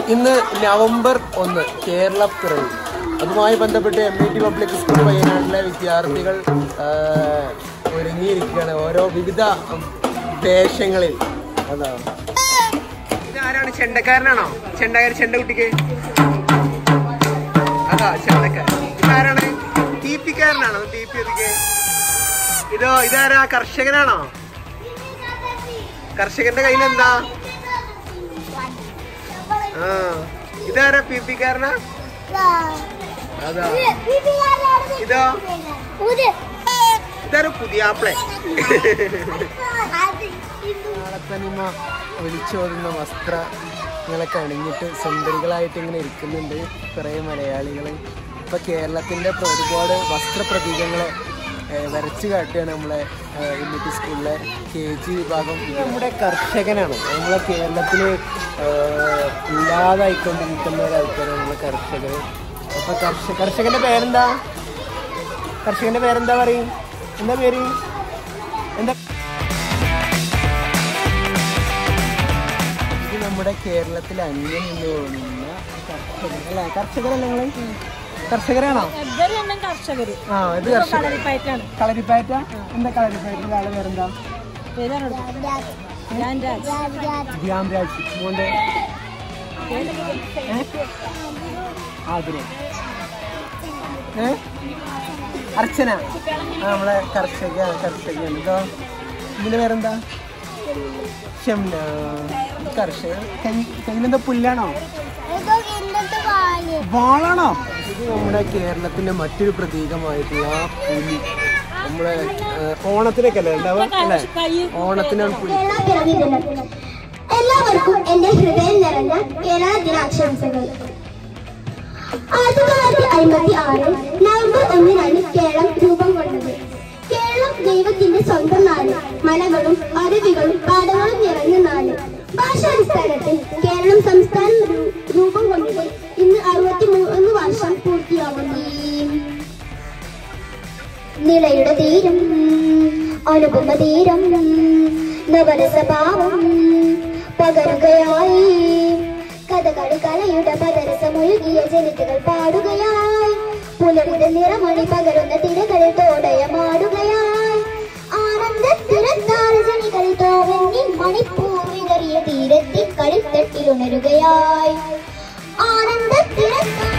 ഇന്ന് നവംബർ ഒന്ന് കേരള പിറവി അതുമായി ബന്ധപ്പെട്ട് M E T public school വയനാട്ടിലെ വിദ്യാർത്ഥികൾ ആ, ഒരുങ്ങിയിരിക്കുകയാണ് ഓരോ വിവിധ വേഷങ്ങളിൽ അതാ ഇതാരാണ് ചെണ്ടക്കാരനാണോ ചെണ്ടക്കാരൻ ചെണ്ട കുട്ടിക്ക് അതാ ചെണ്ടക്കാരൻ ഇതാരാണ് ടി പിക്കാരനാണോ ടി പി ഒതുക്കെ ഇതോ ഇതാരാ കർഷകനാണോ കർഷകന്റെ കയ്യിൽ എന്താ ആ ഇതാരാ പി പിക്കാരനാ അതാ ഇതോ ഇതാരാ പുതിയാപ്പിളെ നാളത്തനിമ വിളിച്ചോതുന്ന വസ്ത്രങ്ങളൊക്കെ അണിഞ്ഞിട്ട് സുന്ദരികളായിട്ട് ഇങ്ങനെ ഇരിക്കുന്നുണ്ട് കുറേ മലയാളികൾ ഇപ്പൊ കേരളത്തിന്റെ പ്ര- ഒരുപാട് വസ്ത്ര പ്രതീകങ്ങളെ ഏഹ്, വരച്ചു കാട്ടുകയാണ് നമ്മളെ യൂണിറ്റി സ്കൂളിലെ കെ ജി വിഭാഗം ഇത് നമ്മുടെ കർഷകനാണ് നമ്മളെ കേരളത്തിൽ ഇല്ലാതായിക്കൊണ്ടിരിക്കുന്ന ഒരാൾക്കാരാണ് നമ്മളെ കർഷകർ അപ്പൊ കർഷക കർഷകന്റെ പേരെന്താ കർഷകന്റെ പേരെന്താ പറയും എന്താ പേര് എന്താ ഇത് നമ്മുടെ കേരളത്തിൽ അന്യം നിന്ന് പോകുന്ന കർഷകർ അല്ല കർഷകരല്ല നിങ്ങള് കർഷകരാണോ ഇവരെല്ലാം കർഷകര് ആ ഇത് കർഷകർ കളരിപ്പയറ്റാണ് കളരിപ്പയറ്റ എന്താ കളരിപ്പയറ്റിന്റെ ആള് പേരെന്താ പേരാണ് ഞാൻ രാജ് ധ്യാൻരാജ് മോന്റെ ആതിരെ ഏ അർച്ചന ആ നമ്മളെ കർഷക കർഷകയാണ് ഇതോ ഇതിന്റെ പേരെന്താ ഷംന കർഷക കയ്യിലെന്താ പുല്ലാണോ വാളാണോ ഇത് നമ്മുടെ കേരളത്തിന്റെ മറ്റൊരു പ്രതീകമായിട്ടുള്ള ആ പുലി നമ്മളെ ഏഹ്, ഓണത്തിനൊക്കെ അല്ലേ ഉണ്ടാവുക അല്ലേ ഓണത്തിനാണ് പുലി പിറവി ദിനം എല്ലാവർക്കും എന്റെ ഹൃദയം നിറഞ്ഞ കേരള ദിനാശംസകൾ ആയിരത്തി തൊള്ളായിരത്തി അമ്പത്തി ആറ് നവംബർ ഒന്നിനാണ് കേരളം രൂപം കൊണ്ടത് കേരളം ദൈവത്തിന്റെ സ്വന്തം നാട് മലകളും അരുവികളും കാടുകളും നിറഞ്ഞ നാട് ഭാഷാടിസ്ഥാനത്തിൽ കേരളം സംസ്ഥാനം രൂ- രൂപം കൊണ്ടത് ഇന്ന് അറുപത്തി മൂന്ന് വർഷം പൂർത്തിയാകുന്നു നിലയുടെ തീരം അനുപമ തീരം നവരസഭാവം പകരുകയായി കഥകളി കലയുടെ പദരസമൊഴുകിയ ജനിതകൾ പാടുകയായി പുലരിത നിറമണി പകരുന്ന തിരകളിൽ തോടയമാടുകയായി ആനന്ദത്തിരത്താൽ ജനികളിൽ തോവന്നി മണിപ്പൂർ വിതറിയ തീരത്തി കളിത്തട്ടിലുണരുകയായി ആനന്ദത്തിരത്താൽ